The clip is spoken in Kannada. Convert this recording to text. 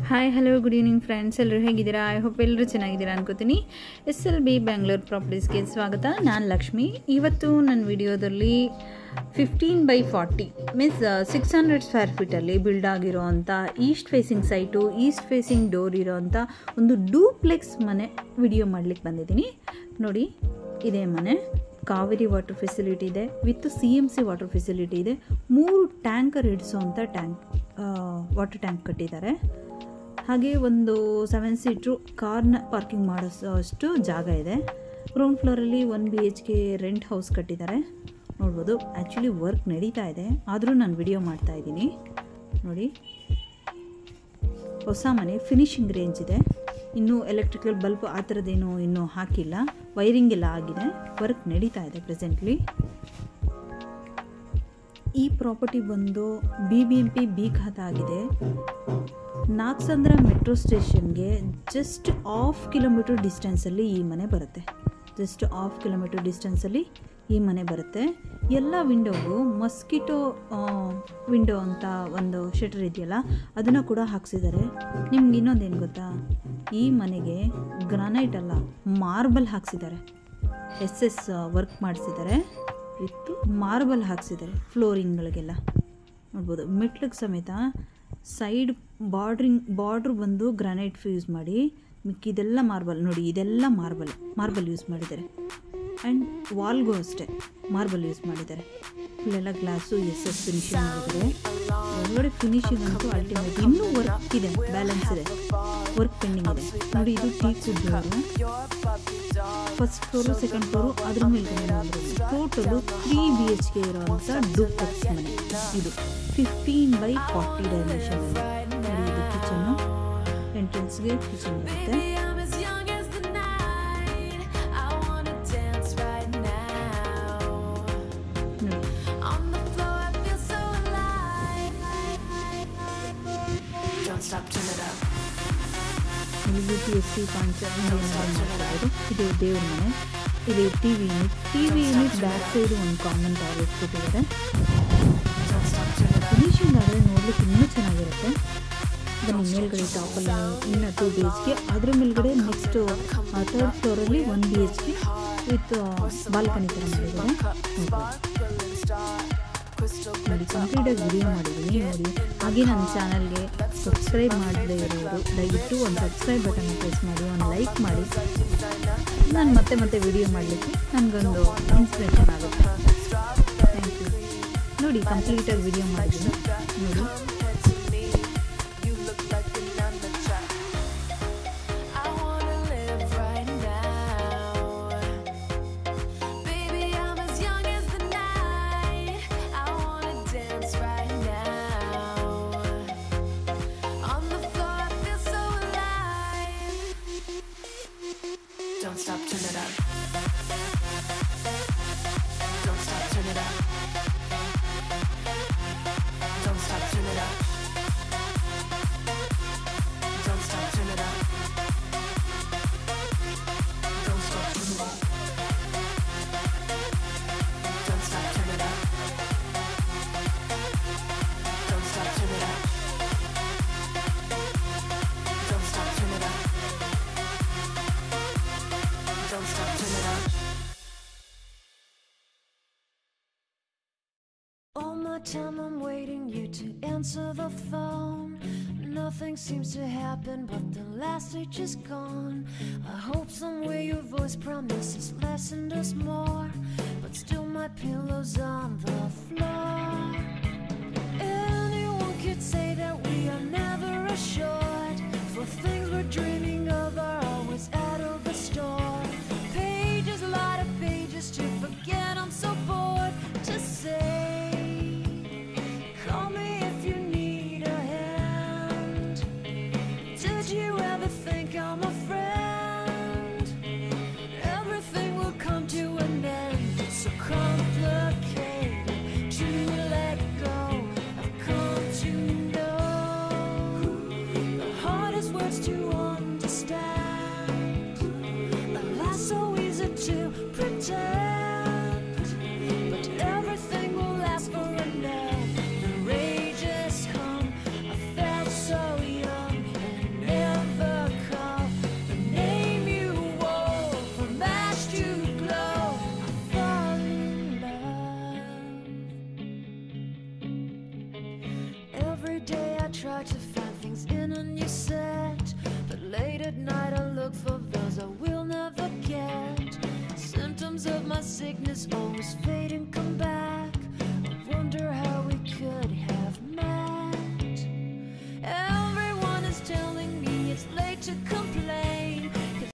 Hi hello good evening friends ಎಲ್ಲರೂ ಹೇಗಿದ್ದೀರಾ ಐ ಹೋಪ್ ಎಲ್ಲರೂ ಚೆನ್ನಾಗಿದ್ದೀರಾ ಅನ್ಕೋತೀನಿ ಎಸ್ ಎಲ್ ಬಿ ಬ್ಯಾಂಗ್ಳೂರ್ ಪ್ರಾಪರ್ಟೀಸ್ಗೆ ಸ್ವಾಗತ ನಾನು ಲಕ್ಷ್ಮಿ ಇವತ್ತು ನನ್ನ ವಿಡಿಯೋದಲ್ಲಿ fifteen by forty means six hundred square ಫೀಟಲ್ಲಿ ಬಿಲ್ಡ್ ಆಗಿರೋ ಅಂಥ east facing site east facing door ಇರೋ ಅಂಥ ಒಂದು ಡೂಪ್ಲೆಕ್ಸ್ ಮನೆ ವಿಡಿಯೋ ಮಾಡಲಿಕ್ಕೆ ಬಂದಿದ್ದೀನಿ ನೋಡಿ ಇದೇ ಮನೆ ಕಾವೇರಿ ವಾಟರ್ ಫೆಸಿಲಿಟಿ ಇದೆ with C M C water facility ಇದೆ ಮೂರು ಟ್ಯಾಂಕರ್ ಇಡಿಸೋವಂಥ ಟ್ಯಾಂಕ್ ವಾಟರ್ ಟ್ಯಾಂಕ್ ಕಟ್ಟಿದ್ದಾರೆ ಹಾಗೆ ಒಂದು ಸೆವೆನ್ ಸೀಟ್ರು ಕಾರ್ನ ಪಾರ್ಕಿಂಗ್ ಮಾಡಿಸೋಷ್ಟು ಜಾಗ ಇದೆ ಗ್ರೌಂಡ್ ಫ್ಲೋರಲ್ಲಿ one B H K rent house ಕಟ್ಟಿದ್ದಾರೆ ನೋಡ್ಬೋದು ಆ್ಯಕ್ಚುಲಿ ವರ್ಕ್ ನಡೀತಾ ಇದೆ ಆದರೂ ನಾನು ವಿಡಿಯೋ ಮಾಡ್ತಾ ಇದ್ದೀನಿ ನೋಡಿ ಹೊಸ ಮನೆ ಫಿನಿಶಿಂಗ್ ರೇಂಜ್ ಇದೆ ಇನ್ನೂ ಎಲೆಕ್ಟ್ರಿಕಲ್ ಬಲ್ಬ್ ಆ ಥರದ್ದೇನು ಇನ್ನೂ ಹಾಕಿಲ್ಲ ವೈರಿಂಗ್ ಎಲ್ಲ ಆಗಿದೆ ವರ್ಕ್ ನಡೀತಾ ಇದೆ ಪ್ರೆಸೆಂಟ್ಲಿ ಈ ಪ್ರಾಪರ್ಟಿ ಬಂದು B B M P B khata ಆಗಿದೆ ನಾಗಸಂದ್ರ ಮೆಟ್ರೋ ಸ್ಟೇಷನ್ಗೆ ಜಸ್ಟ್ ಆಫ್ ಕಿಲೋಮೀಟರ್ ಡಿಸ್ಟೆನ್ಸಲ್ಲಿ ಈ ಮನೆ ಬರುತ್ತೆ ಜಸ್ಟ್ ಆಫ್ ಕಿಲೋಮೀಟರ್ ಡಿಸ್ಟೆನ್ಸಲ್ಲಿ ಈ ಮನೆ ಬರುತ್ತೆ ಎಲ್ಲ ವಿಂಡೋಗೂ ಮಸ್ಕಿಟೋ ವಿಂಡೋ ಅಂತ ಒಂದು ಶಟರ್ ಇದೆಯಲ್ಲ ಅದನ್ನು ಕೂಡ ಹಾಕ್ಸಿದ್ದಾರೆ ನಿಮ್ಗೆ ಇನ್ನೊಂದೇನು ಗೊತ್ತಾ ಈ ಮನೆಗೆ ಗ್ರಾನೈಟ್ ಅಲ್ಲ ಮಾರ್ಬಲ್ ಹಾಕ್ಸಿದ್ದಾರೆ ಎಸ್ ಎಸ್ ವರ್ಕ್ ಮಾಡಿಸಿದ್ದಾರೆ ವಿತ್ ಮಾರ್ಬಲ್ ಹಾಕ್ಸಿದ್ದಾರೆ ಫ್ಲೋರಿಂಗ್ಗಳಿಗೆಲ್ಲ ನೋಡ್ಬೋದು ಮೆಟ್ಲಿಗೆ ಸಮೇತ ಸೈಡ್ ಬಾರ್ಡ್ರಿಂಗ್ ಬಾರ್ಡ್ರ್ ಬಂದು ಗ್ರಾನೈಟ್ ಯೂಸ್ ಮಾಡಿ ಮಿಕ್ಕಿದೆಲ್ಲ ಮಾರ್ಬಲ್ ನೋಡಿ ಇದೆಲ್ಲ ಮಾರ್ಬಲ್ ಮಾರ್ಬಲ್ ಯೂಸ್ ಮಾಡಿದ್ದಾರೆ ಆ್ಯಂಡ್ ವಾಲ್ಗೂ ಅಷ್ಟೇ ಮಾರ್ಬಲ್ ಯೂಸ್ ಮಾಡಿದ್ದಾರೆ ಇಲ್ಲೆಲ್ಲ ಗ್ಲಾಸು ಎಸ್ ಎಸ್ ಫಿನಿಶಿಂಗ್ ಮಾಡಿದ್ದಾರೆ ಒಳಗಡೆ ಫಿನಿಶಿಂಗ್ ಅಂತೂ ಅಲ್ಟಿಮೇಟ್ ಇನ್ನೂ ವರ್ಕ್ ಇದೆ ಬ್ಯಾಲೆನ್ಸ್ ಇದೆ ವರ್ಕ್ ಪೆಂಡಿಂಗ್ ಇದೆ ನೋಡಿ ಇದು ಟೀ ಕುಡ್ಡೋರು ಫಸ್ಟ್ ಫ್ಲೋರು ಸೆಕೆಂಡ್ ಫ್ಲೋರು ಅದ್ರ ಮೇಲ್ಗಡೆ total three B H K ಇರೋವಂಥ ಡೂಪ್ಲೆಕ್ಸ್ ಮನೆ ಇದು ಫಿಫ್ಟೀನ್ ಬೈ ಫಾರ್ಟಿ ಡೈಮೆನ್ಷನ್ ನೋಡಿ ಇದು ಕಿಚನ್ನು ಎಂಟ್ರೆನ್ಸ್ಗೆ ಕಿಚನ್ ಬರುತ್ತೆ I'm as young as the night. I wanna dance right now. ನೋಡಿ On the floor, I feel so alive. Don't stop, turn it up. ಇಲ್ಲಿ U P S C points ಮಾಡ್ಬೋದು ಇದು ದೇವ್ರ ಮನೆ ಇದು T V unit T V unit back side ಒಂದು ಕಾಮನ್ ಟಾಯ್ಲೆಟ್ ಕೊಟ್ಟಿದ್ದಾರೆ Don't stop, turn it up. Finishing ಆದರೆ ನೋಡ್ಲಿಕ್ಕೆ ಇನ್ನೂ ಚೆನ್ನಾಗಿರುತ್ತೆ ಬನ್ನಿ ಮೇಲ್ಗಡೆ ಟಾಪಲ್ಲಿ ಇನ್ನು ಟೂ ಬಿ ಎಚ್ ಗೆ ಅದ್ರ ಮೇಲ್ಗಡೆ ನೆಕ್ಸ್ಟ್ ಥರ್ಡ್ ಫ್ಲೋರಲ್ಲಿ ಒನ್ ಬಿ ಎಚ್ ಗೆ ವಿತ್ ಬಾಲ್ಕನಿ ಥರ ಮಾಡಿದ್ದಾರೆ ನೋಡಿ ಕಂಪ್ಲೀಟಾಗಿ ವಿಡಿಯೋ ಮಾಡಿದ್ದೀನಿ ನೋಡಿ ಹಾಗೆ ನನ್ನ ಚಾನಲ್ಗೆ ಸಬ್ಸ್ಕ್ರೈಬ್ ಮಾಡದೇ ಇರೋರು ದಯವಿಟ್ಟು ಒಂದು ಸಬ್ಸ್ಕ್ರೈಬ್ ಬಟನ್ ಪ್ರೆಸ್ ಮಾಡಿ ಒಂದು ಲೈಕ್ ಮಾಡಿ ನಾನು ಮತ್ತೆ ಮತ್ತೆ ವಿಡಿಯೋ ಮಾಡಲಿಕ್ಕೆ ನನಗೊಂದು ಇನ್ಸ್ಪಿರೇಷನ್ ಆಗುತ್ತೆ ಥ್ಯಾಂಕ್ ಯು ನೋಡಿ ಕಂಪ್ಲೀಟಾಗಿ ವಿಡಿಯೋ ಮಾಡಿದ್ದೀನಿ ನೋಡಿ I wanna live right now. Baby, I'm as young as the night. I wanna dance right now. On the floor, I feel so alive. Don't stop, turn it up. Don't stop, turn it up. Don't stop, turn it up. Don't stop, turn it up. Don't stop, turn it up. Don't stop, turn it up. Don't stop, turn it up. Don't stop, turn it up. Don't stop, turn it up. All my time I'm waiting you to answer the phone. Nothing seems to happen, but the last stage is gone. I hope somewhere your voice promises less and us more. But still, my pillow's on the floor. Anyone could say